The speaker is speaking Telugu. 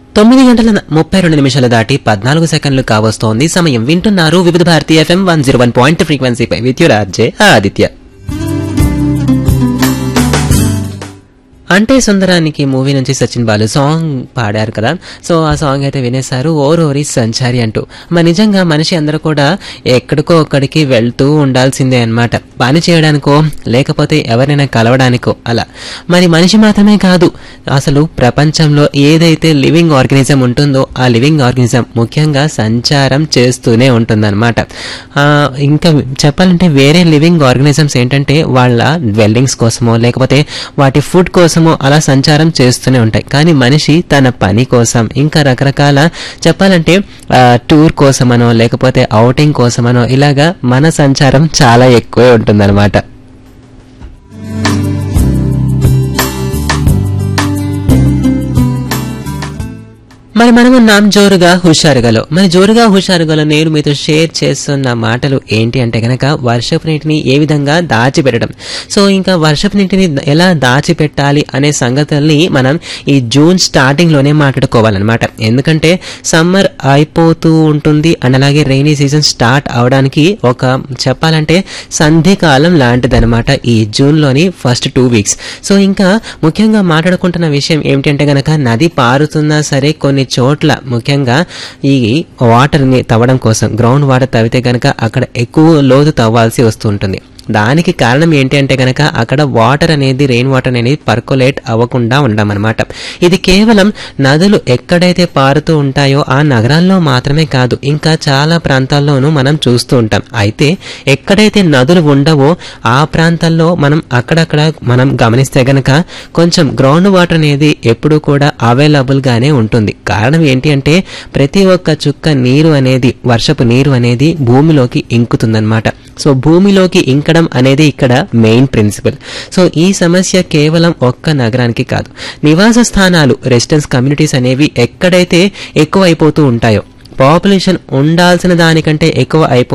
తొమ్మిది గంటల ముప్పై రెండు నిమిషాలు దాటి పద్నాలుగు సెకండ్లు కావస్తోంది సమయం వింటున్నారు Vividh Bharati FM one zero one point ఫ్రీక్వెన్సీపై విద్యురాజే ఆదిత్య అంటే సుందరానికి మూవీ నుంచి సచిన్ బాలు సాంగ్ పాడారు కదా సో ఆ సాంగ్ అయితే వినేశారు ఓరోరి సంచారి అంటూ మరి నిజంగా మనిషి అందరూ కూడా ఎక్కడికో ఒక్కడికి వెళ్తూ ఉండాల్సిందే అన్నమాట పని చేయడానికో లేకపోతే ఎవరైనా కలవడానికో అలా మరి మనిషి మాత్రమే కాదు అసలు ప్రపంచంలో ఏదైతే లివింగ్ ఆర్గనిజం ఉంటుందో ఆ లివింగ్ ఆర్గనిజం ముఖ్యంగా సంచారం చేస్తూనే ఉంటుందన్నమాట ఆ, ఇంకా చెప్పాలంటే వేరే లివింగ్ ఆర్గనిజమ్స్ ఏంటంటే వాళ్ళ డ్వెల్లింగ్స్ కోసమో లేకపోతే వాటి ఫుడ్ కోసమో అలా సంచారం చేస్తూనే ఉంటాయి కానీ మనిషి తన పని కోసం ఇంకా రకరకాల చెప్పాలంటే ఆ, టూర్ కోసమనో లేకపోతే అవుటింగ్ కోసమనో ఇలాగా మన సంచారం చాలా ఎక్కువే ఉంటుందన్నమాట మరి మనం ఉన్నాం జోరుగా హుషారుగాలో మరి జోరుగా హుషారుగాలో నేను మీతో షేర్ చేస్తున్న మాటలు ఏంటి అంటే గనక వర్షపు నీటిని ఏ విధంగా దాచిపెట్టడం సో ఇంకా వర్షపు నీటిని ఎలా దాచిపెట్టాలి అనే సంగతుల్ని మనం ఈ జూన్ స్టార్టింగ్ లోనే మాట్లాడుకోవాలన్నమాట ఎందుకంటే సమ్మర్ అయిపోతూ ఉంటుంది అండ్ అలాగే రైనీ సీజన్ స్టార్ట్ అవడానికి ఒక చెప్పాలంటే సంధికాలం లాంటిదన్నమాట ఈ జూన్ లోని ఫస్ట్ టూ వీక్స్ సో ఇంకా ముఖ్యంగా మాట్లాడుకుంటున్న విషయం ఏమిటంటే గనక నది పారుతున్నా సరే కొన్ని చోట్ల ముఖ్యంగా ఈ వాటర్ ని తవ్వడం కోసం గ్రౌండ్ వాటర్ తవ్వితే గనక అక్కడ ఎక్కువ లోతు తవ్వాల్సి వస్తూ ఉంటుంది దానికి కారణం ఏంటి అంటే గనక అక్కడ వాటర్ అనేది రెయిన్ వాటర్ అనేది పర్కులేట్ అవ్వకుండా ఉండడం అనమాట ఇది కేవలం నదులు ఎక్కడైతే పారుతూ ఉంటాయో ఆ నగరాల్లో మాత్రమే కాదు ఇంకా చాలా ప్రాంతాల్లోనూ మనం చూస్తూ ఉంటాం అయితే ఎక్కడైతే నదులు ఉండవో ఆ ప్రాంతాల్లో మనం అక్కడక్కడ మనం గమనిస్తే గనక కొంచెం గ్రౌండ్ వాటర్ అనేది ఎప్పుడూ కూడా అవైలబుల్ గానే ఉంటుంది కారణం ఏంటి అంటే ప్రతి ఒక్క చుక్క నీరు అనేది వర్షపు నీరు అనేది భూమిలోకి ఇంకుతుందన్నమాట సో భూమిలోకి ఇంకడం అనేది ఇక్కడ మెయిన్ ప్రిన్సిపల్ సో ఈ సమస్య కేవలం ఒక్క నగరానికి కాదు నివాస స్థానాలు రెసిడెన్స్ కమ్యూనిటీస్ అనేవి ఎక్కడైతే ఎక్కువ అయిపోతూ ఉంటాయో పాపులేషన్ ఉండాల్సిన దానికంటే ఎక్కువ అయిపో